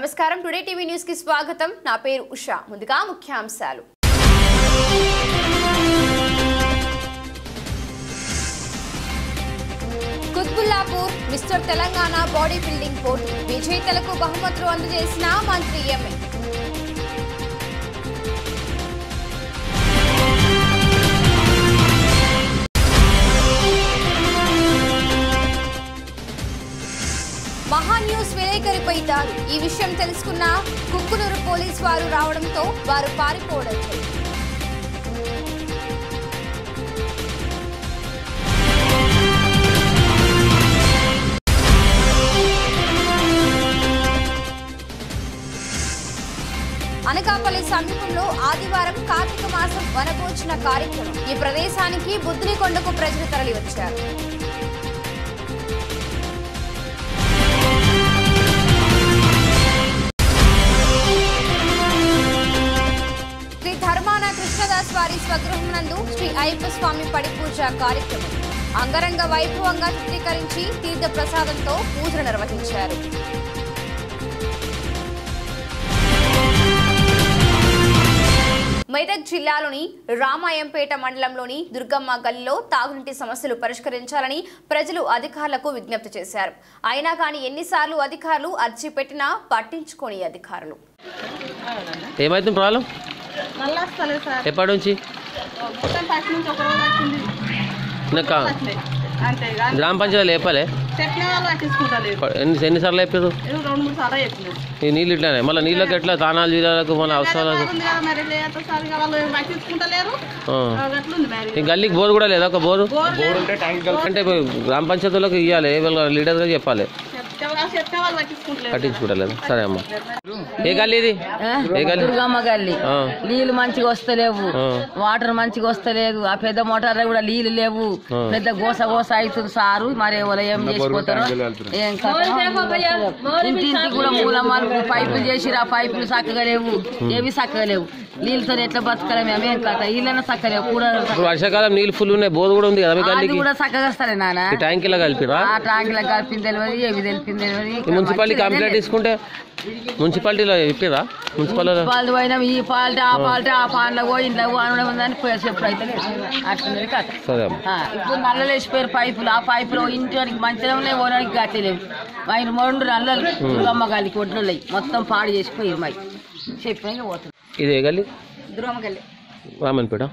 నమస్కారం today TV news కి స్వాగతం నా పేరు ఉషా ముందుగా ముఖ్యాంశాలు Quthbullapur mister Telangana body building పోటీ విజేతలకు బహుమతులు అందజేసిన మంత్రి ఎంఏ మహా న్యూస్ విలేకరిపై దాడి ఈ విషయం తెలుసుకున్న కుక్కునూరు పోలీస్ వారు రావడంతో వారు పారిపోవడం జరిగింది. అనకాపల్లి సమీపంలో ఆదివారం కార్తీక మాసం వనభోజన కార్యక్రమం ఈ ప్రదేశానికి బుద్ధినికొండకు ప్రజలు తరలివచ్చారు శ్రీ ధర్మాన కృష్ణదాస్ వారి స్వగృహం నందు శ్రీ అయ్యప్ప స్వామి పడి పూజ కార్యక్రమం అంగరంగ వైభవంగా చిత్రీకరించి తీర్థ ప్రసాదంతో పూజలు నిర్వహించారు మెదక్ జిల్లాలోని రామాయంపేట మండలంలోని దుర్గమ్మ గల్లీలో తాగునీటి సమస్యలు పరిష్కరించాలని ప్రజలు అధికారులకు విజ్ఞప్తి చేశారు అయినా కానీ ఎన్నిసార్లు అధికారులు అర్జీ పెట్టినా పట్టించుకోని అధికారులు ఏమైతుంది ప్రాబ్లం మళ్ళీ వస్తలేదు సార్ ఎప్పటి నుంచి మొత్తం ఫస్ట్ నుంచి ఒక రోజు వచ్చింది ఇంకా వస్తలే. అంతే ఇక గ్రామ పంచాయతీ లేపాలి చెప్పిన వాళ్ళు పట్టించుకుంటలేదు ఎన్ని ఎన్నిసార్లు లేపారు ఇది రెండు మూడు సార్లు చెప్పినారు ఈ నీళ్ళు ఇట్లానే మళ్ళీ నీళ్ళకి ఎట్లా తానాలు జీరాలకు మన అవసరాలకు ఉంది కదా మరి లేదు సార్ ఇక వాళ్ళు పట్టించుకుంటలేరు ఆ. అట్లుంది మరి ఈ గల్లీకి బోర్ కూడా లేదా ఒక బోరు బోర్ అంటే ఇప్పుడు గ్రామ పంచాయతీలకు ఇవ్వాలి లీడర్గా చెప్పాలి చెప్తే వాళ్ళు చెప్తే వాళ్ళు పట్టించుకుంటలేరు పట్టించుకోవట్లేదు సరే అమ్మ ఏ గల్లీ ఇది ఏ గల్లీ దుర్గమ్మ గల్లి ఆ. నీళ్లు మంచిగా వస్తలేవు ఆ. వాటర్ మంచిగా వస్తలేదు ఆ పెద్ద మోటార్ కూడా నీళ్లు లేవు ఆ. పెద్ద గోస గోస అవుతుంది సారు మరి ఎవరు ఏం చేసిపోతారో ఏం కథనో. ఇంటింటికి కూడా మూల మలుపు పైపులు చేసిరు ఆ పైపులు చక్కగా లేవు ఏవి చక్కగా లేవు నీళ్ళతో ఎట్లా బతకలేము ఏమేం కథ వీళ్ళైనా చక్కలేవు కూడా ఇప్పుడు వర్షాకాలం నీళ్ళు ఫుల్ ఉన్నాయి బోర్ కూడా ఉంది కదా మీ అది గల్లీకి కూడా చక్కగా వస్తాయి నాన్న ఈ ట్యాంకీలో కలిపిరా ఆ ట్యాంకులకు కలిపింది తెలియదు ఏవి తెలిపింది ఈ తెలియదు మున్సిపాలిటీ కంప్లైంట్ తీసుకుంటే మున్సిపాలిటీలో చెప్పిరా మున్సిపాలిటీలో పాలు పోయినాం ఈ పాలిటీ ఆ పాలిటీ ఆ పాలలో పోయి ఇంట్లో అనడం ఉందని పోయి చెప్పుడు అయితే లేదు అట్లున్నది కథ సరే అమ్మ ఆ, ఇప్పుడు నల్లలు వేసిపోయారు పైపులు ఆ పైపులు ఇంటికి మంచిగా ఉన్నాయి ఓనానికి గట్టలేవు ఆయన రెండు నల్లలు దుర్గమ్మ గాలికి ఒడ్లు మొత్తం పాడు చేసిపోయి మై చెప్పినా పోతుంది ఇది ఏ గల్లీ దుర్గమ్మకెళ్ళి రామన్పేట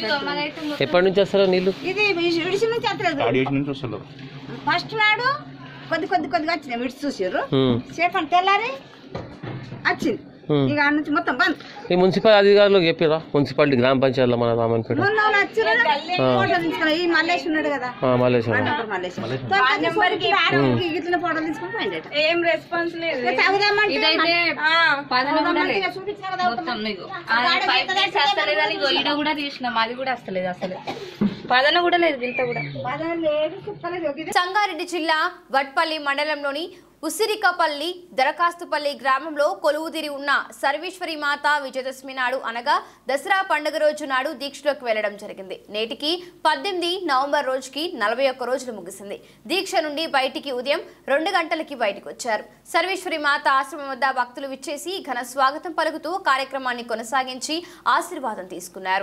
ఎప్పటి నుంచి వస్తారా నీళ్ళు ఇది విడిచి నుంచి వస్తలేదు ఫస్ట్ నాడు కొద్ది కొద్ది కొద్దిగా వచ్చినాయి విడిచి చూసారు ఉమ్. సేఫ్ అని తెల్లారి వచ్చింది ఉమ్. ఇక ఆ నుంచి మొత్తం బంద్ ఈ మున్సిపల్ అధికారులకు చెప్పిరా మున్సిపాలిటీ గ్రామ పంచాయతీలో మన రామన్పేట మొన్న వాళ్ళు వచ్చిర్రు, ఫోటోలు తీసుకున్నారు. ఈ మల్లేష్ ఉన్నాడు కదా ఆ, మల్లేశ్వరం నెంబర్ మల్లేష్. తొందరగా ఫోన్కి ఆడవాళ్ళకి గిట్లనే ఫోటోలు తీసుకొని పోయిండట. ఏం రెస్పాన్స్ లేదు ఇక తాగుదామంటే ఇదైతే పదన తాగుదామంటే ఇక చూపించినా కదా మొత్తం నీకు అది పైప్ తీసి వస్తలేదు అని ఇగో ఈడ కూడా తీసినాం అది కూడా వస్తలేదు అసలు పదన కూడా లేదు ఇంత కూడా పదం లేదు, చూస్తలేదు. ఒక ఇది సంగారెడ్డి జిల్లా వట్పల్లి మండలంలోని ఉసిరికపల్లి దరఖాస్తుపల్లి గ్రామంలో కొలువుదిరి ఉన్న సర్వేశ్వరి మాత విజయదశమి నాడు అనగా దసరా పండుగ రోజు నాడు దీక్షలోకి వెళ్లడం జరిగింది నేటికి పద్దెనిమిది నవంబర్ రోజుకి నలభై ఒక్క రోజులు ముగిసింది దీక్ష నుండి బయటికి ఉదయం రెండు గంటలకి బయటకు వచ్చారు సర్వేశ్వరి మాత ఆశ్రమం వద్ద భక్తులు విచ్చేసి ఘన స్వాగతం పలుకుతూ కార్యక్రమాన్ని కొనసాగించి ఆశీర్వాదం తీసుకున్నారు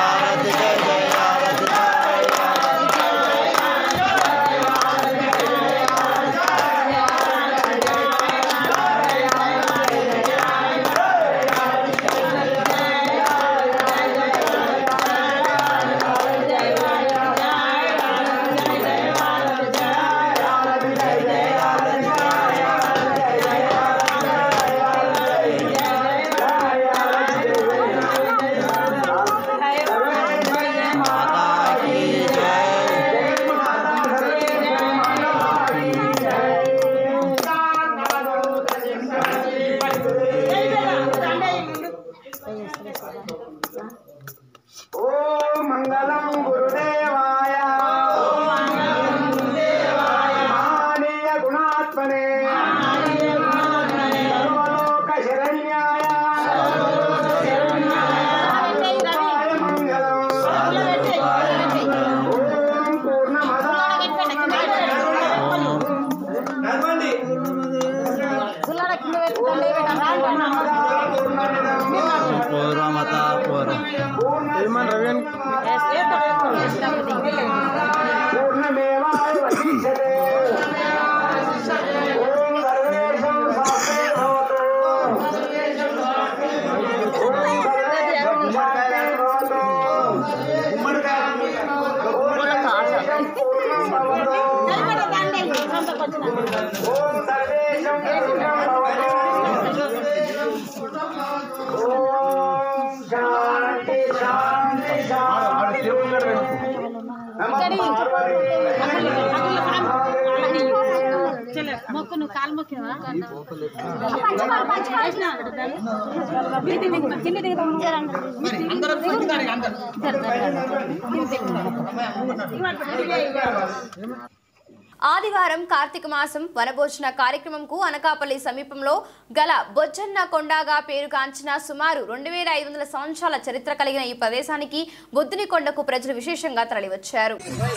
జయ పూర్వమత పూర్వ ఆదివారం కార్తీక మాసం వనభోజన కార్యక్రమంకు అనకాపల్లి సమీపంలో గల బొజ్జన్న కొండగా పేరుగాంచిన సుమారు రెండు వేల ఐదు వందల సంవత్సరాల చరిత్ర కలిగిన ఈ ప్రదేశానికి బుద్ధుని కొండకు ప్రజలు విశేషంగా తరలివచ్చారు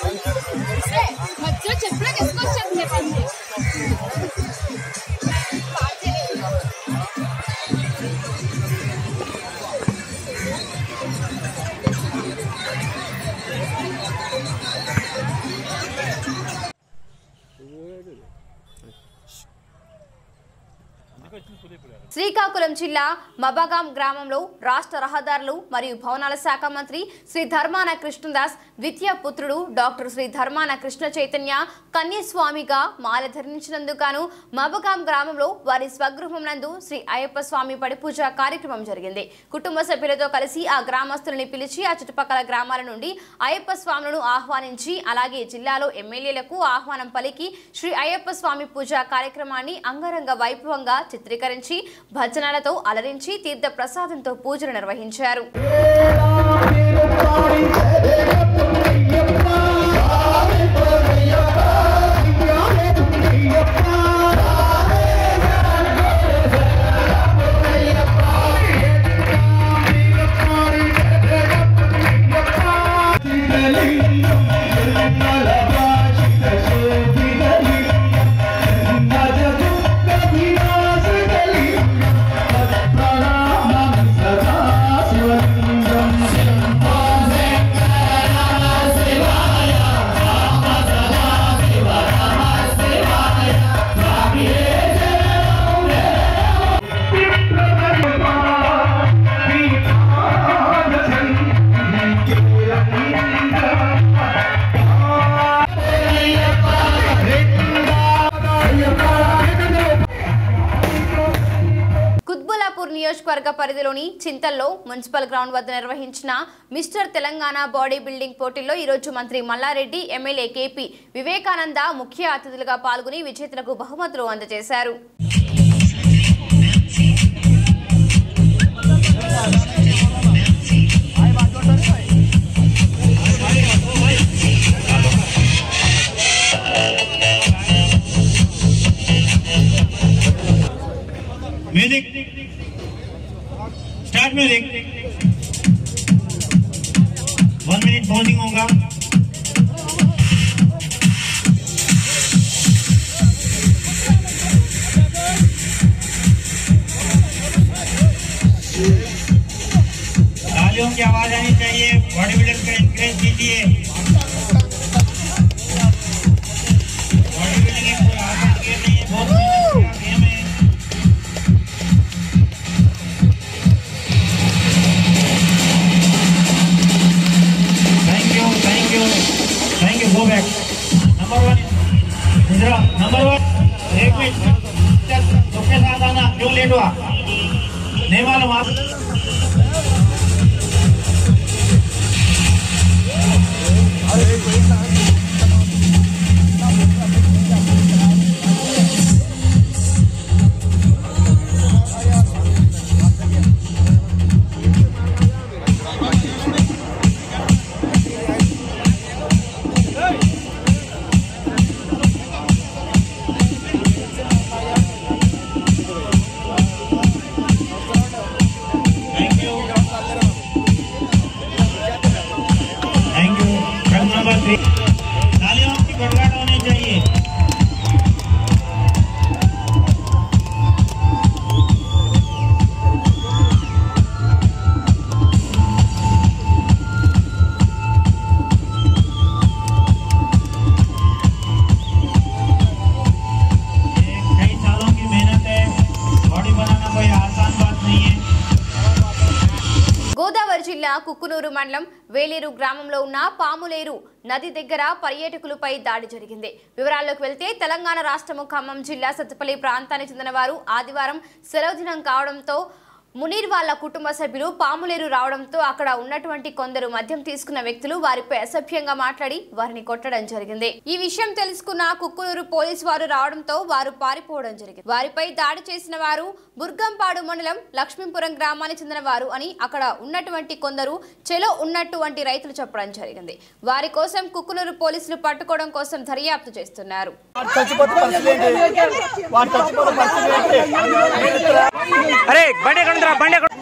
శ్రీకాకుళం జిల్లా మబగాం గ్రామంలో రాష్ట్ర రహదారులు మరియు భవనాల శాఖ మంత్రి శ్రీ ధర్మాన కృష్ణదాస్ ద్వితీయ పుత్రుడు డాక్టర్ శ్రీ ధర్మాన కృష్ణ చైతన్య కన్యస్వామిగా మాల ధరించినందుకు గాను మబగాం గ్రామంలో వారి స్వగృహం నందు శ్రీ అయ్యప్ప స్వామి పడి పూజ కార్యక్రమం జరిగింది కుటుంబ సభ్యులతో కలిసి ఆ గ్రామస్తులని పిలిచి ఆ చుట్టుపక్కల గ్రామాల నుండి అయ్యప్ప స్వాములను ఆహ్వానించి అలాగే జిల్లాలో ఎమ్మెల్యేలకు ఆహ్వానం పలికి శ్రీ అయ్యప్ప స్వామి పూజ కార్యక్రమాన్ని అంగరంగ వైభవంగా చిత్రీకరించి భజనలతో అలరించి తీర్థ ప్రసాదంతో పూజలు నిర్వహించారు కుత్బులాపూర్ నియోజకవర్గ పరిధిలోని చింతల్లో మున్సిపల్ గ్రౌండ్ వద్ద నిర్వహించిన మిస్టర్ తెలంగాణ బాడీ బిల్డింగ్ పోటీల్లో ఈరోజు మంత్రి మల్లారెడ్డి ఎమ్మెల్యే కేపీ వివేకానంద ముఖ్య అతిథులుగా పాల్గొని విజేతలకు బహుమతులు అందజేశారు music start music one minute posing होगा तालियों की आवाज आनी चाहिए बॉडी बिल्डर को इंकरेज कीजिए बॉडी बिल्डिंग एक कोई आसान गेम नहीं है बहुत मेहनत का गेम है thank you thank you thank you go back number one Indira number one एक मिनट चल सबके साथ आना क्यों लेट हुआ नहीं मालूम आप thank you thank you number three జిల్లా కుక్కునూరు మండలం వేలేరు గ్రామంలో ఉన్న పాములేరు నది దగ్గర పర్యాటకులపై దాడి జరిగింది వివరాల్లోకి వెళ్తే తెలంగాణ రాష్ట్రము ఖమ్మం జిల్లా సత్తుపల్లి ప్రాంతానికి చెందిన వారు ఆదివారం సెలవు దినం కావడంతో మునీర్ వాళ్ళ కుటుంబ సభ్యులు పాములేరు రావడంతో అక్కడ ఉన్నటువంటి కొందరు మద్యం తీసుకున్న వ్యక్తులు వారిపై అసభ్యంగా మాట్లాడి వారిని కొట్టడం జరిగింది ఈ విషయం తెలుసుకున్న కుక్కునూరు పోలీసు వారు రావడంతో వారు పారిపోవడం జరిగింది వారిపై దాడి చేసిన వారు బుర్గంపాడు మండలం లక్ష్మీపురం గ్రామానికి చెందిన వారు అని అక్కడ ఉన్నటువంటి కొందరు చెలో ఉన్నటువంటి రైతులు చెప్పడం జరిగింది వారి కోసం కుక్కునూరు పోలీసులు పట్టుకోవడం కోసం దర్యాప్తు చేస్తున్నారు అరే బండి ఎక్కడ ఉందిరా బండి ఎక్కడ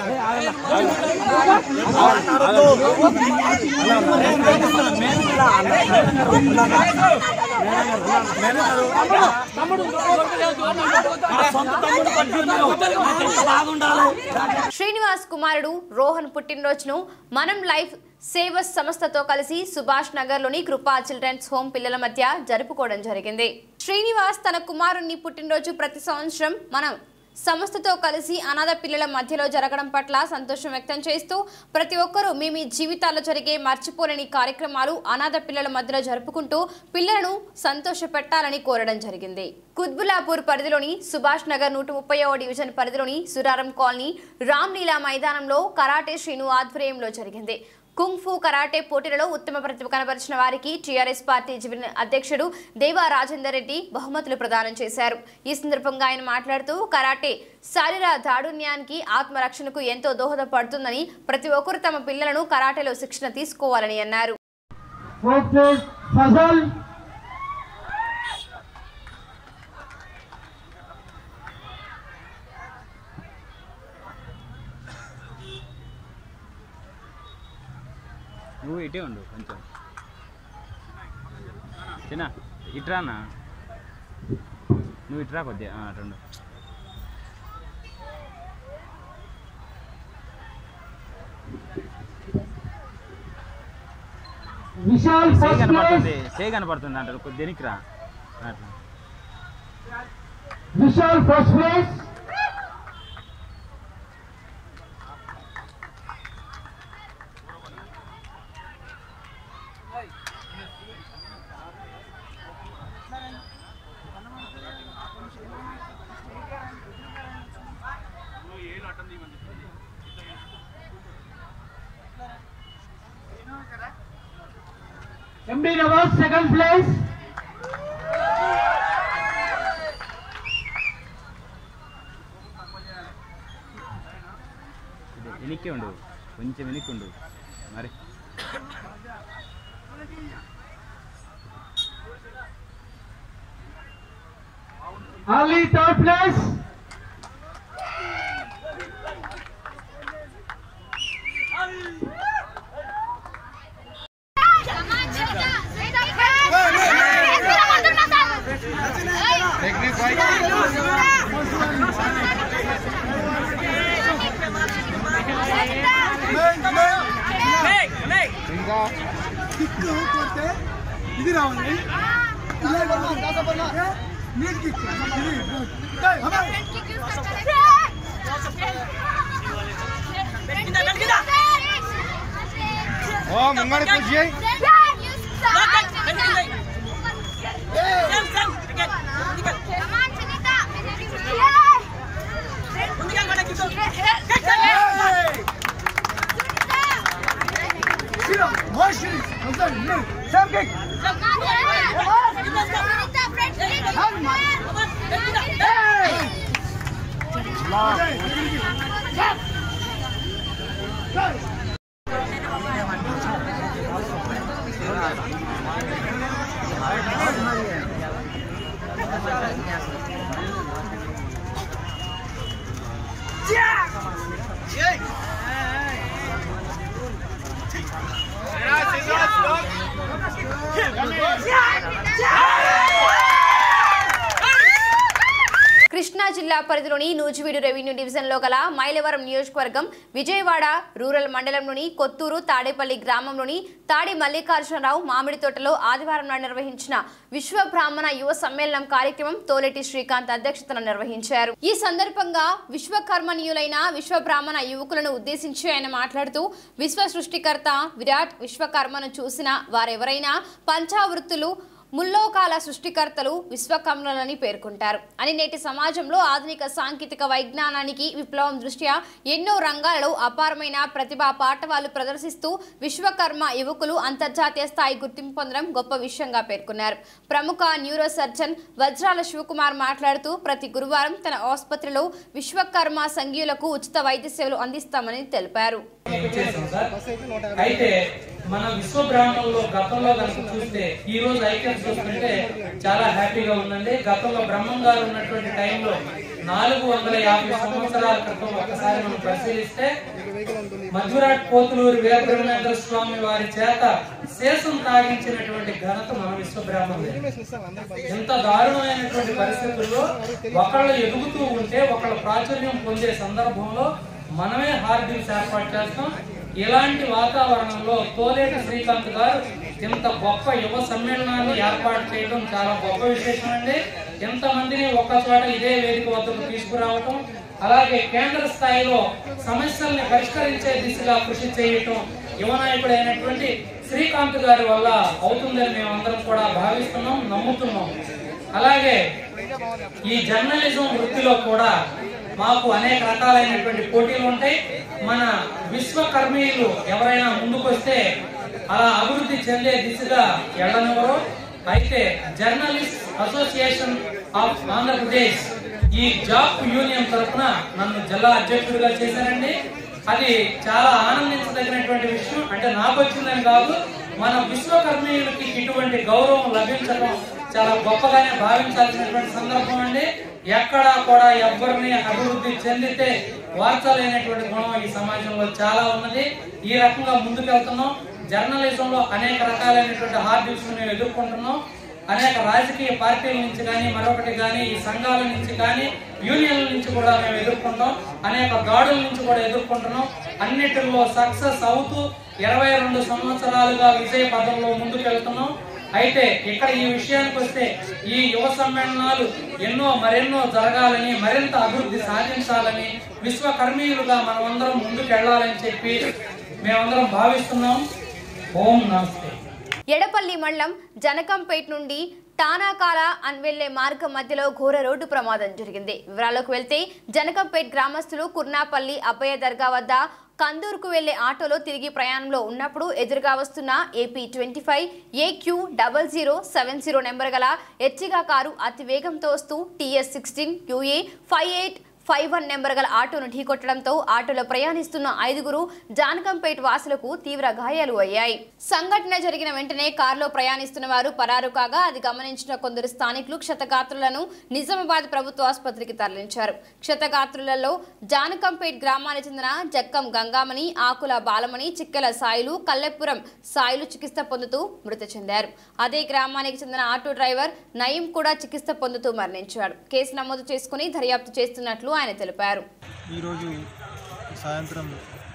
శ్రీనివాస్ కుమారుడు రోహన్ పుట్టినరోజును మనం లైఫ్ సేవస్ సంస్థతో కలిసి సుభాష్ నగర్ లోని కృపా చిల్డ్రన్స్ హోమ్ పిల్లల మధ్య జరుపుకోవడం జరిగింది శ్రీనివాస్ తన కుమారుణ్ణి పుట్టినరోజు ప్రతి సంవత్సరం మనం సంస్థతో కలిసి అనాథ పిల్లల మధ్యలో జరగడం పట్ల సంతోషం వ్యక్తం చేస్తూ ప్రతి ఒక్కరూ మీ మీ జీవితాల్లో జరిగే మర్చిపోలేని కార్యక్రమాలు అనాథ పిల్లల మధ్యలో జరుపుకుంటూ పిల్లలను సంతోష పెట్టాలని కోరడం జరిగింది కుత్బులాపూర్ పరిధిలోని సుభాష్ నగర్ నూట ముప్పైవ డివిజన్ పరిధిలోని సురారం కాలనీ రామ్లీలా మైదానంలో కరాటే శ్రీను ఆధ్వర్యంలో జరిగింది కుంగ్ఫు కరాటే పోటీలలో ఉత్తమ ప్రతిభ కనబరిచిన వారికి టీఆర్ఎస్ పార్టీ జిల్లా అధ్యక్షుడు దేవా రాజేందర్ రెడ్డి బహుమతులు ప్రదానం చేశారు ఈ సందర్భంగా ఆయన మాట్లాడుతూ కరాటే శారీర దారుణ్యానికి ఆత్మరక్షణకు ఎంతో దోహదపడుతుందని ప్రతి ఒక్కరు తమ పిల్లలను కరాటేలో శిక్షణ తీసుకోవాలని అన్నారు ఫజల్ నువ్వు ఇటే ఉండు కొంచెం చిన్న ఇట్రానా నువ్వు ఇట్రా కొద్దిగా ఆ, అటుండు విశాల్ సే ఫస్ట్ ప్లేస్ కనపడుతుంది సే కనపడుతుంది అంటారు కొద్దిగా వెనక్కి రా అట్లా Vishal first place MD Nawaz second place ఇది వెనక్కి ఉండు కొంచెం వెనక్కి ఉండు మరి Ali third place. ఓ ముంగడి కూర్చి కృష్ణా జిల్లా పరిధిలోని నూజివీడు రెవెన్యూ డివిజన్లో గల మైలవరం నియోజకవర్గం విజయవాడ రూరల్ మండలంలోని కొత్తూరు తాడేపల్లి గ్రామంలోని తాడి మల్లికార్జునరావు మామిడి తోటలో ఆదివారం నాడు నిర్వహించిన విశ్వ బ్రాహ్మణ యువ సమ్మేళనం కార్యక్రమం తోలెటి శ్రీకాంత్ అధ్యక్షతన నిర్వహించారు ఈ సందర్భంగా విశ్వకర్మనీయులైన విశ్వ బ్రాహ్మణ యువకులను ఉద్దేశించి ఆయన మాట్లాడుతూ విశ్వ సృష్టికర్త విరాట్ విశ్వకర్మను చూసిన వారెవరైనా పంచావృత్తులు ముల్లోకాల సృష్టికర్తలు విశ్వకర్మలని పేర్కొంటారు అని నేటి సమాజంలో ఆధునిక సాంకేతిక వైజ్ఞానానికి విప్లవం దృష్ట్యా ఎన్నో రంగాలలో అపారమైన ప్రతిభా పాఠవాలు ప్రదర్శిస్తూ విశ్వకర్మ యువకులు అంతర్జాతీయ స్థాయి గుర్తింపు పొందడం గొప్ప విషయంగా పేర్కొన్నారు ప్రముఖ న్యూరో సర్జన్ వజ్రాల శివకుమార్ మాట్లాడుతూ ప్రతి గురువారం తన ఆసుపత్రిలో విశ్వకర్మ సంఘీయులకు ఉచిత వైద్య సేవలు అందిస్తామని తెలిపారు చేసాం సార్ అయితే మన విశ్వ బ్రాహ్మణంలో గతంలో కనుక చూస్తే ఈ రోజు ఐక్యం చూస్తుంటే చాలా హ్యాపీగా ఉందండి గతంలో బ్రహ్మం గారు ఉన్నటువంటి టైంలో నాలుగు వందల యాభై సంవత్సరాల క్రితం ఒకసారి మనం పరిశీలిస్తే మధురాట్ పోతులూరు వీరబ్రహ్మేంద్ర స్వామి వారి చేత శేషం తాగించినటువంటి ఘనత మన విశ్వ బ్రాహ్మణులే ఎంత దారుణమైనటువంటి పరిస్థితుల్లో ఒకళ్ళు ఎదుగుతూ ఉంటే ఒకళ్ళు ప్రాచుర్యం పొందే సందర్భంలో మనమే హార్డిల్స్ ఏర్పాటు చేస్తాం ఇలాంటి వాతావరణంలో తోలేటి శ్రీకాంత్ గారు ఇంత గొప్ప యువ సమ్మేళనాన్ని ఏర్పాటు చేయడం చాలా గొప్ప విశేషం అండి ఎంతమందిని ఒక్క చోట ఇదే వేదిక వద్దకు తీసుకురావటం అలాగే కేంద్ర స్థాయిలో సమస్యల్ని పరిష్కరించే దిశగా కృషి చేయటం యువ నాయకుడు అయినటువంటి శ్రీకాంత్ గారి వల్ల అవుతుందని మేమందరం కూడా భావిస్తున్నాం నమ్ముతున్నాం అలాగే ఈ జర్నలిజం వృత్తిలో కూడా మాకు అనేక రకాలైనటువంటి పోటీలు ఉంటాయి మన విశ్వకర్మీయులు ఎవరైనా ముందుకొస్తే అలా అభివృద్ధి చెందే దిశగా వెళ్ళనివ్వరు అయితే జర్నలిస్ట్ అసోసియేషన్ ఆఫ్ ఆంధ్రప్రదేశ్ ఈ జాబ్ యూనియన్ తరఫున నన్ను జిల్లా అధ్యక్షుడిగా చేశారండి అది చాలా ఆనందించదగినటువంటి విషయం అంటే నాకు వచ్చిందని కాదు మన విశ్వకర్మీయులకి ఇటువంటి గౌరవం లభించడం చాలా గొప్పగానే భావించాల్సినటువంటి సందర్భం అండి ఎక్కడా కూడా ఎవరిని అభివృద్ధి చెందితే వార్తలైనటువంటి గుణం ఈ సమాజంలో చాలా ఉన్నది ఈ రకంగా ముందుకెళ్తున్నాం జర్నలిజంలో అనేక రకాలైనటువంటి హార్డిల్స్ మేము ఎదుర్కొంటున్నాం అనేక రాజకీయ పార్టీల నుంచి కానీ మరొకటి కానీ ఈ సంఘాల నుంచి కానీ యూనియన్ల నుంచి కూడా మేము ఎదుర్కొంటాం అనేక దాడుల నుంచి కూడా ఎదుర్కొంటున్నాం అన్నిటిలో సక్సెస్ అవుతూ ఇరవై రెండు సంవత్సరాలుగా విజయ పదంలో ముందుకెళ్తున్నాం అయితే ఇక్కడ ఈ విషయానికి వస్తే ఈ యువ సమ్మేళనాలు ఎన్నో మరెన్నో జరగాలని మరింత అభివృద్ధి సాధించాలని విశ్వకర్మీయులుగా మనమందరం ముందుకెళ్లాలని చెప్పి మేమందరం భావిస్తున్నాం ఓం నమస్తే ఎడపల్లి మండలం జనకంపేట్ నుండి టానాకాల అని వెళ్లే మార్గం మధ్యలో ఘోర రోడ్డు ప్రమాదం జరిగింది వివరాలకు వెళ్తే జనకంపేట్ గ్రామస్తులు కుర్నాపల్లి అబ్బయ్య దర్గా వద్ద కందూరుకు వెళ్లే ఆటోలో తిరిగి ప్రయాణంలో ఉన్నప్పుడు ఎదురుగా వస్తున్న AP twenty five AQ double zero seven zero number గల ఎర్చిగా కారు అతి వేగంతో వస్తూ TS sixteen UA five eight five one number గల ఆటోను ఢీకొట్టడంతో ఆటోలో ప్రయాణిస్తున్న ఐదుగురు జానకంపేట్ వాసులకు తీవ్ర గాయాలు అయ్యాయి సంఘటన జరిగిన వెంటనే కారులో ప్రయాణిస్తున్న వారు పరారు కాగా అది గమనించిన కొందరు స్థానికులు క్షతగాత్రులను నిజామాబాద్ ప్రభుత్వ ఆసుపత్రికి తరలించారు క్షతగాత్రులలో జానకంపేట్ గ్రామానికి చెందిన జక్కం గంగామణి ఆకుల బాలమణి చిక్కెల సాయిలు కల్లెపురం సాయిలు చికిత్స పొందుతూ మృతి చెందారు అదే గ్రామానికి చెందిన ఆటో డ్రైవర్ నయీం కూడా చికిత్స పొందుతూ మరణించాడు కేసు నమోదు చేసుకుని దర్యాప్తు చేస్తున్నట్లు ఆయన తెలిపారు ఈరోజు సాయంత్రం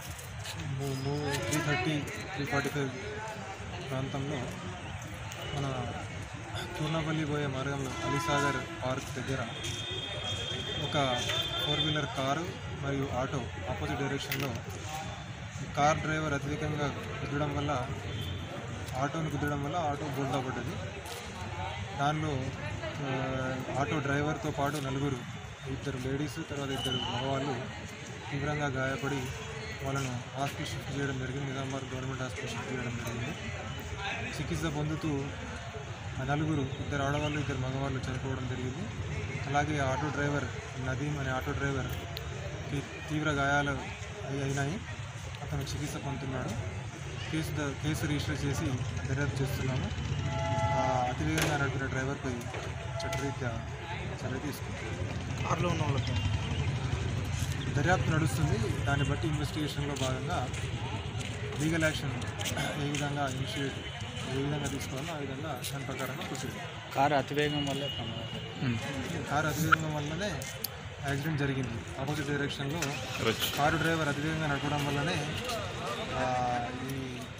three thirty three forty five ప్రాంతంలో మన పూర్ణపల్లి పోయే మార్గంలో అలీసాగర్ పార్క్ దగ్గర ఒక ఫోర్ వీలర్ కారు మరియు ఆటో ఆపోజిట్ డైరెక్షన్లో కార్ డ్రైవర్ అత్యధికంగా గుద్దడం వల్ల ఆటోను గుద్దడం వల్ల ఆటో బోల్తా పడ్డది దానిలో ఆ, ఆటో డ్రైవర్తో పాటు నలుగురు ఇద్దరు లేడీస్ తర్వాత ఇద్దరు మగవాళ్ళు తీవ్రంగా గాయపడి వాళ్ళను హాస్పిటల్ షిఫ్ట్ చేయడం జరిగింది నిజామాబాద్ గవర్నమెంట్ హాస్పిటల్ షిఫ్ట్ చేయడం జరిగింది చికిత్స పొందుతూ ఆ నలుగురు ఇద్దరు ఆడవాళ్ళు ఇద్దరు మగవాళ్ళు చనిపోవడం జరిగింది అలాగే ఆటో డ్రైవర్ నదీం అనే ఆటో డ్రైవర్కి తీవ్ర గాయాలు అయి- అయినాయి అతను చికిత్స పొందుతున్నాడు కేసు ద- కేసు రిజిస్టర్ చేసి దర్యాప్తు చేస్తున్నాము ఆ అతివేగంగా నడిపిన డ్రైవర్పై చట్టరీత్యా చర్య తీసుకుంటాం కారులో ఉన్న వాళ్ళకి దర్యాప్తు నడుస్తుంది దాన్ని బట్టి ఇన్వెస్టిగేషన్లో భాగంగా లీగల్ యాక్షన్ ఏ విధంగా ఇనిషియేట్ ఏ విధంగా తీసుకోవాలో ఆ విధంగా దాని ప్రకారంగా ప్రొసీడ్ కారు అతివేగం వల్ల కారు అతివేగం వల్లనే యాక్సిడెంట్ జరిగింది ఆపోజిట్ డైరెక్షన్లో కారు డ్రైవర్ అతివేగంగా నడపడం వల్లనే ఆ, ఈ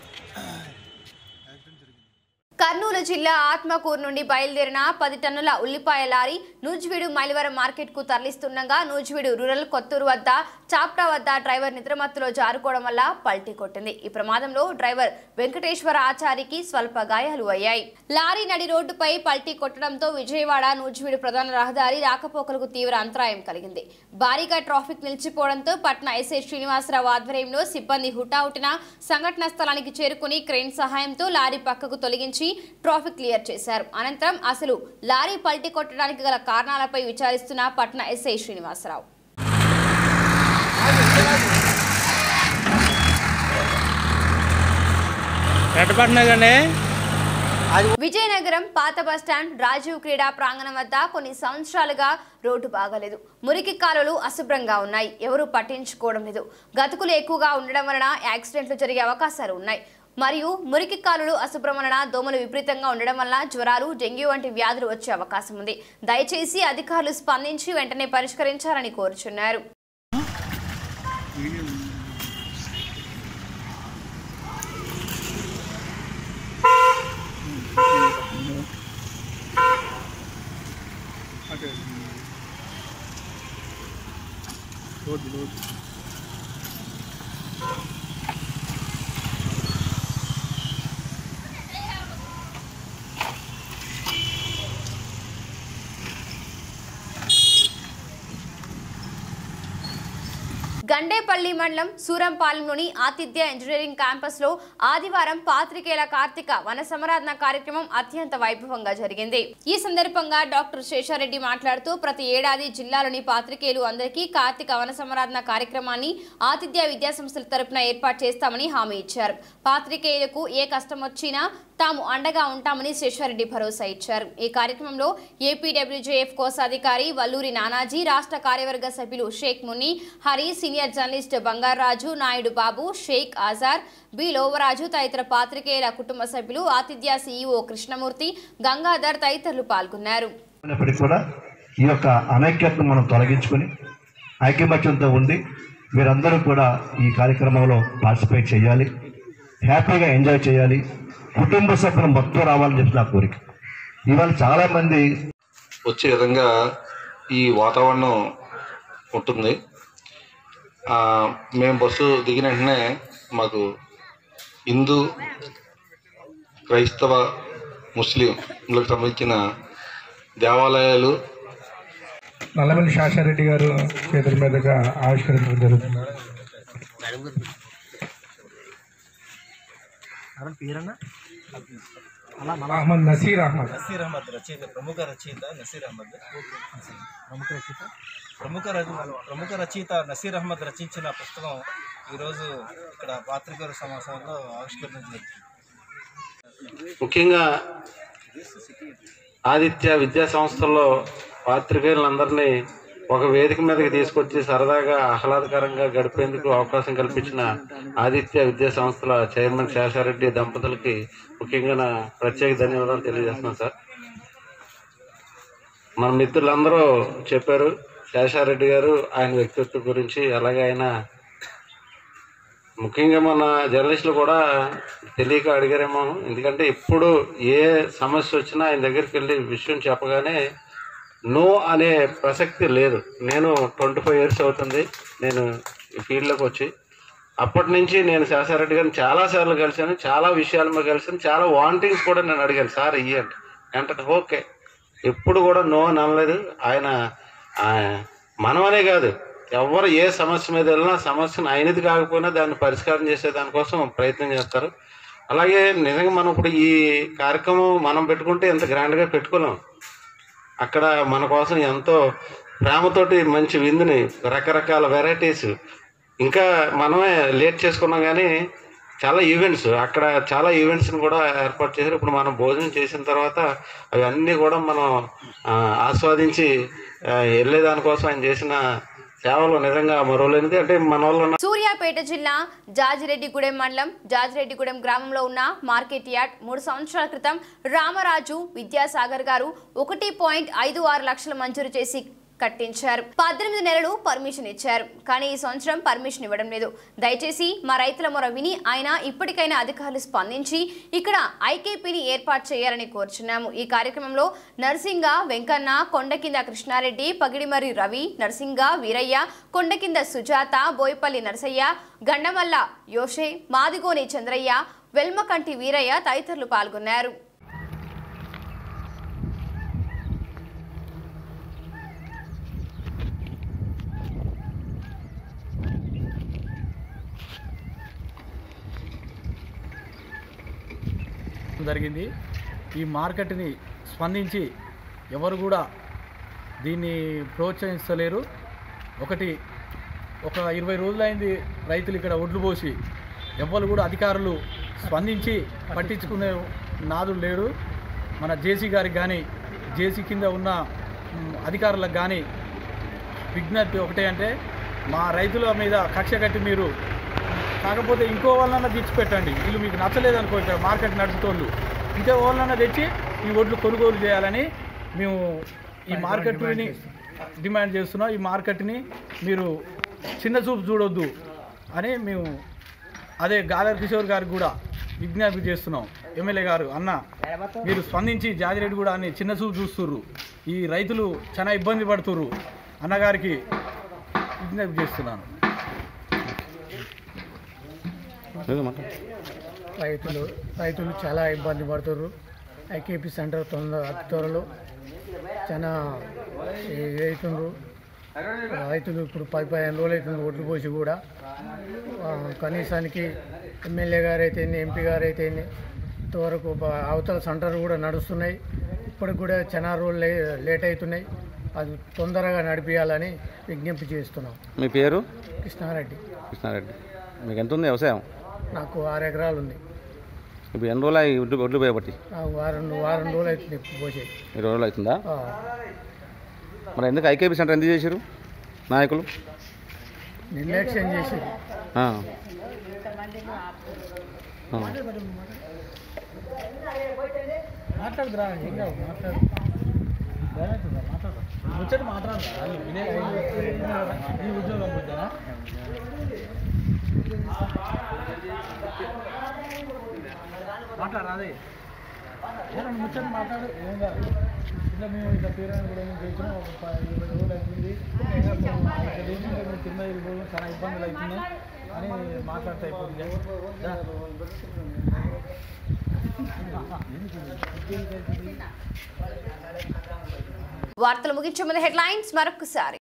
కర్నూలు జిల్లా ఆత్మకూరు నుండి బయలుదేరిన పది టన్నుల ఉల్లిపాయ లారీ నూజివీడు మైలవరం మార్కెట్ కు తరలిస్తుండగా నూజివీడు రూరల్ కొత్తూరు వద్ద చాప్టా వద్ద డ్రైవర్ నిద్రమత్తులో జారుకోవడం వల్ల పల్టీ కొట్టింది ఈ ప్రమాదంలో డ్రైవర్ వెంకటేశ్వర ఆచారికి స్వల్ప గాయాలు అయ్యాయి లారీ నడి రోడ్డుపై పల్టీ కొట్టడంతో విజయవాడ నూజివీడు ప్రధాన రహదారి రాకపోకలకు తీవ్ర అంతరాయం కలిగింది భారీగా ట్రాఫిక్ నిలిచిపోవడంతో పట్న ఎస్ఐ శ్రీనివాసరావు ఆధ్వర్యంలో సిబ్బంది హుటాహుటిన సంఘటన స్థలానికి చేరుకుని క్రెయిన్ సహాయంతో లారీ పక్కకు తొలగించి ట్రాఫిక్ క్లియర్ చేశారు అనంతరం అసలు లారీ పల్టీ కొట్టడానికి గల కారణాలపై విచారిస్తున్న పట్న ఎస్ఐ శ్రీనివాసరావు ఎట్టపడినాకండి విజయనగరం పాత బస్టాండ్ రాజీవ్ క్రీడా ప్రాంగణం వద్ద కొన్ని సంవత్సరాలుగా రోడ్డు బాగలేదు మురికి కాలువలు అశుభ్రంగా ఉన్నాయి ఎవరూ పట్టించుకోవడం లేదు గతుకులు ఎక్కువగా ఉండడం వలన యాక్సిడెంట్లు జరిగే అవకాశాలు ఉన్నాయి మరియు మురికి కాలువలు అశుభ్రం వలన దోమలు విపరీతంగా ఉండడం వల్ల జ్వరాలు డెంగ్యూ వంటి వ్యాధులు వచ్చే అవకాశం ఉంది దయచేసి అధికారులు స్పందించి వెంటనే పరిష్కరించాలని కోరుచున్నారు రోడ్డు రోడ్డు గండేపల్లి మండలం సూరంపాలెంలోని ఆతిథ్య ఇంజనీరింగ్ క్యాంపస్ లో ఆదివారం పాత్రికేయుల కార్తీక వన సమరాధన కార్యక్రమం అత్యంత వైభవంగా జరిగింది ఈ సందర్భంగా డాక్టర్ శేషారెడ్డి మాట్లాడుతూ ప్రతి ఏడాది జిల్లాలోని పాత్రికేయులు అందరికీ కార్తీక వన సమరాధన కార్యక్రమాన్ని ఆతిథ్య విద్యా సంస్థల తరపున ఏర్పాటు చేస్తామని హామీ ఇచ్చారు పాత్రికేయులకు ఏ కష్టం వచ్చినా తాము అండగా ఉంటామని శేషారెడ్డి భరోసా ఇచ్చారు ఈ కార్యక్రమంలో ఏపీడబ్ల్యూజేఎఫ్ కోశాధికారి వల్లూరి నానాజీ రాష్ట్ర కార్యవర్గ సభ్యులు Sheikh Muni Hari senior journalist Bangaraju Naidu Babu Sheikh Azhar B Lovaraju తదితర పాత్రికేయుల కుటుంబ సభ్యులు ఆతిథ్య సీఈఓ కృష్ణమూర్తి గంగాధర్ తదితరులు పాల్గొన్నారు అయినప్పటికీ కూడా ఈ యొక్క అనైక్యతను మనం తొలగించుకొని ఐక్యమత్యంతో ఉండి మీరందరూ కూడా ఈ కార్యక్రమంలో పార్టిసిపేట్ చేయాలి హ్యాపీగా ఎంజాయ్ చేయాలి కుటుంబ సభ్యులు మొత్తం రావాలని చెప్పి నా కోరిక ఇవాళ చాలా మంది వచ్చే విధంగా ఈ వాతావరణం ఉంటుంది ఆ, మేము బస్సు దిగిన వెంటనే మాకు హిందూ క్రైస్తవ ముస్లింలకు సంబంధించిన దేవాలయాలు నల్లమల్లి శాషారెడ్డి గారు చేతుల మీదుగా ఆవిష్కరించడం జరుగుతుంది పేరన్నా అహ్మద్ నసీర్ అహ్మద్ నసీర్ అహ్మద్ రచయిత ప్రముఖ రచయిత నసీర్ అహ్మద్ ప్రముఖ రచయిత ప్రముఖ రచ- ప్రముఖ రచయిత నసీర్ అహ్మద్ రచించిన పుస్తకం ఈరోజు ఇక్కడ పాత్రికేయుల సమావేశంలో ఆవిష్కరణ జరిగింది ముఖ్యంగా ఆదిత్య విద్యా సంస్థల్లో పాత్రికేయులందరినీ ఒక వేదిక మీదకి తీసుకొచ్చి సరదాగా ఆహ్లాదకరంగా గడిపేందుకు అవకాశం కల్పించిన ఆదిత్య విద్యా సంస్థల చైర్మన్ శేషారెడ్డి దంపతులకి ముఖ్యంగా నా ప్రత్యేక ధన్యవాదాలు తెలియజేస్తున్నాను సార్ మన మిత్రులందరూ చెప్పారు శేషారెడ్డి గారు ఆయన వ్యక్తిత్వం గురించి అలాగే ఆయన ముఖ్యంగా మన జర్నలిస్టులు కూడా తెలియక అడిగారేమో ఎందుకంటే ఇప్పుడు ఏ సమస్య వచ్చినా ఆయన దగ్గరికి వెళ్ళి విషయం చెప్పగానే నో అనే ప్రసక్తి లేదు నేను ట్వంటీ ఫైవ్ ఇయర్స్ అవుతుంది నేను ఈ ఫీల్డ్లోకి వచ్చి అప్పటి నుంచి నేను శాసారెడ్డి గారిని చాలాసార్లు కలిశాను చాలా విషయాల మీద కలిశాను చాలా వాంటింగ్స్ కూడా నేను అడిగాను సార్ ఇయ్యండి అంటే ఓకే ఎప్పుడు కూడా నో అని అనలేదు ఆయన ఆ, మనమనే కాదు ఎవరు ఏ సమస్య మీద వెళ్ళినా సమస్యను ఆయనది కాకపోయినా దాన్ని పరిష్కారం చేసే దానికోసం ప్రయత్నం చేస్తారు అలాగే నిజంగా మనం ఇప్పుడు ఈ కార్యక్రమం మనం పెట్టుకుంటే ఎంత గ్రాండ్గా పెట్టుకోలేం అక్కడ మన కోసం ఎంతో ప్రేమతోటి మంచి విందుని రకరకాల వెరైటీస్ ఇంకా మనమే లేట్ చేసుకున్నాం కానీ చాలా ఈవెంట్స్ అక్కడ చాలా ఈవెంట్స్ని కూడా ఏర్పాటు చేశారు ఇప్పుడు మనం భోజనం చేసిన తర్వాత అవన్నీ కూడా మనం ఆ, ఆస్వాదించి ఆ, వెళ్ళేదానికోసం ఆయన చేసిన సేవలు నిజంగా మరోలేనిది అంటే మన వల్ల సూర్యాపేట జిల్లా జాజిరెడ్డిగూడెం మండలం జాజిరెడ్డిగూడెం గ్రామంలో ఉన్న మార్కెట్ యార్డ్ మూడు సంవత్సరాల క్రితం రామరాజు విద్యాసాగర్ గారు ఒకటి పాయింట్ ఐదు ఆరు లక్షలు మంజూరు చేసి కట్టించారు పద్దెనిమిది నెలలు పర్మిషన్ ఇచ్చారు కానీ ఈ సంవత్సరం పర్మిషన్ ఇవ్వడం లేదు దయచేసి మా రైతుల మొర విని ఆయన ఇప్పటికైనా అధికారులు స్పందించి ఇక్కడ ఐకేపీని ఏర్పాటు చేయాలని కోరుచున్నాము ఈ కార్యక్రమంలో నర్సింగ వెంకన్న కొండకింద కృష్ణారెడ్డి పగిడిమర్రి రవి నర్సింగ వీరయ్య కొండకింద సుజాత బోయపల్లి నరసయ్య గండమల్ల యోషే మాదిగోని చంద్రయ్య వెల్మకంటి వీరయ్య తదితరులు పాల్గొన్నారు జరిగింది ఈ మార్కెట్ని స్పందించి ఎవరు కూడా దీన్ని ప్రోత్సహిస్తలేరు ఒకటి ఒక ఇరవై రోజులైంది రైతులు ఇక్కడ ఒడ్లు పోసి ఎవ్వరు కూడా అధికారులు స్పందించి పట్టించుకునే నాదులు లేడు మన జేసీ గారికి కానీ జేసీ కింద ఉన్న మ్, అధికారులకు కానీ విజ్ఞప్తి ఒకటే అంటే మా రైతుల మీద కక్ష కట్టి మీరు కాకపోతే ఇంకో వాళ్ళన్నా తెచ్చిపెట్టండి వీళ్ళు మీకు నచ్చలేదు అనుకో ఇక్కడ మార్కెట్ నడుపుతోళ్ళు ఇంకో వాళ్ళన్నా తెచ్చి ఈ ఒడ్లు కొనుగోలు చేయాలని మేము ఈ మార్కెట్ని డిమాండ్ చేస్తున్నాం ఈ మార్కెట్ని మీరు చిన్న చూపు చూడొద్దు అని మేము అదే గాదర్ కిషోర్ గారికి కూడా విజ్ఞప్తి చేస్తున్నాం ఎమ్మెల్యే గారు అన్న మీరు స్పందించి జాజిరెడ్డి కూడా అని చిన్న చూపు చూస్తుర్రు ఈ రైతులు చాలా ఇబ్బంది పడుతుర్రు అన్నగారికి విజ్ఞప్తి చేస్తున్నాను రైతులు రైతులు చాలా ఇబ్బంది పడుతుర్రు ఐకేపీ సెంటర్ తొందర అతి త్వరలో చాలా అవుతుండ్రు రైతులు ఇప్పుడు పది పదిహేను రోజులు అవుతుంది ఒడ్లు పోసి కూడా ఆ, కనీసానికి ఎమ్మెల్యే గారు అయితే ఎంపీ గారు అయితే ఇంతవరకు బ- అవతల సెంటర్ కూడా నడుస్తున్నాయి ఇప్పటికి కూడా చాలా రోజులు లే- లేట్ అవుతున్నాయి అది తొందరగా నడిపించాలని విజ్ఞప్తి చేస్తున్నాం మీ పేరు కృష్ణారెడ్డి కృష్ణారెడ్డి మీకు ఎంత ఉంది వ్యవసాయం నాకు ఆరు ఎకరాలు ఉంది ఇప్పుడు ఎన్ని రోజులు అయ్యి ఒడ్లు ఒడ్లు పోయబట్టి ఆ వారం వారం రోజులు అవుతుంది ఇప్పుడు పోసేది ఇరవై రోజులు అవుతుందా ఆ, మరి ఎందుకు ఐకేపీ సెంటర్ ఎందుకు చేశారు నాయకులు నిర్లక్ష్యం చేసి ఆ. ఆ. మాట్లాడుతురా ఏం కాదు మాట్లాడు భయమవుతుందా? మాట్లాడు ముచ్చట మాట్లాడరా వాళ్ళు వినే ఈ ఉద్యోగం పొద్దునా మాట్లాడరా అదే ఏమన్నా ముచ్చట మాట్లాడు ఏం కాదు ఇట్లా మేము ఇట్లా తీరాన్ని కూడా మేము చేసినాం ఒక ప- ఇరవై రోజులు అవుతుంది ఇంకా మేము ఇక్కడ చేసిన మేము కింద వెళ్ళిపోవడం చాలా ఇబ్బందులు అవుతున్నాయి అని మాట్లాడితే అయిపోతుంది దా. వార్తలు ముగించే ముందు హెడ్లైన్స్ మరొకసారి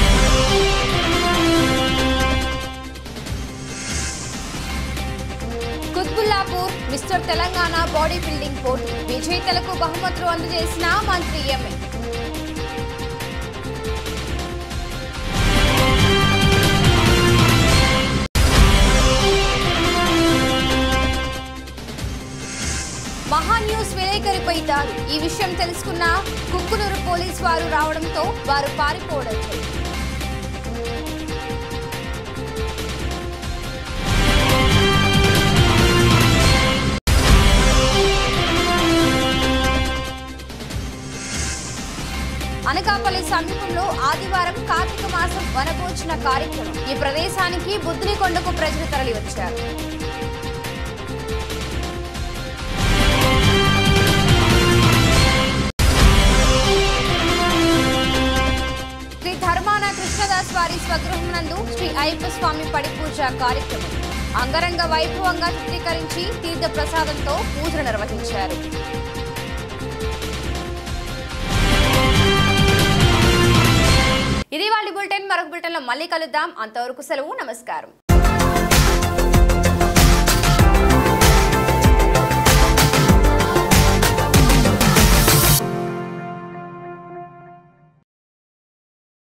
Quthbullapur mister Telangana body building పోటీ విజేతలకు బహుమతులు అందజేసిన మంత్రి ఎంఏ మహా న్యూస్ విలేకరిపై దాడి ఈ విషయం తెలుసుకున్న కుక్కునూరు పోలీస్ వారు రావడంతో వారు పారిపోవడం జరిగింది. అనకాపల్లి సమీపంలో ఆదివారం కార్తీక మాసం వనభోజన కార్యక్రమం ఈ ప్రదేశానికి బుద్ధినికొండకు ప్రజలు తరలి వచ్చారు శ్రీ ధర్మాన కృష్ణదాస్ వారి స్వగృహం నందు శ్రీ అయ్యప్ప స్వామి పడి పూజ కార్యక్రమం అంగరంగ వైభవంగా చిత్రీకరించి తీర్థ ప్రసాదంతో పూజలు నిర్వహించారు ఇది వాళ్ళ బులెటిన్ మరొక బులెటిన్లో మళ్ళీ కలుద్దాం అంతవరకు సెలవు నమస్కారం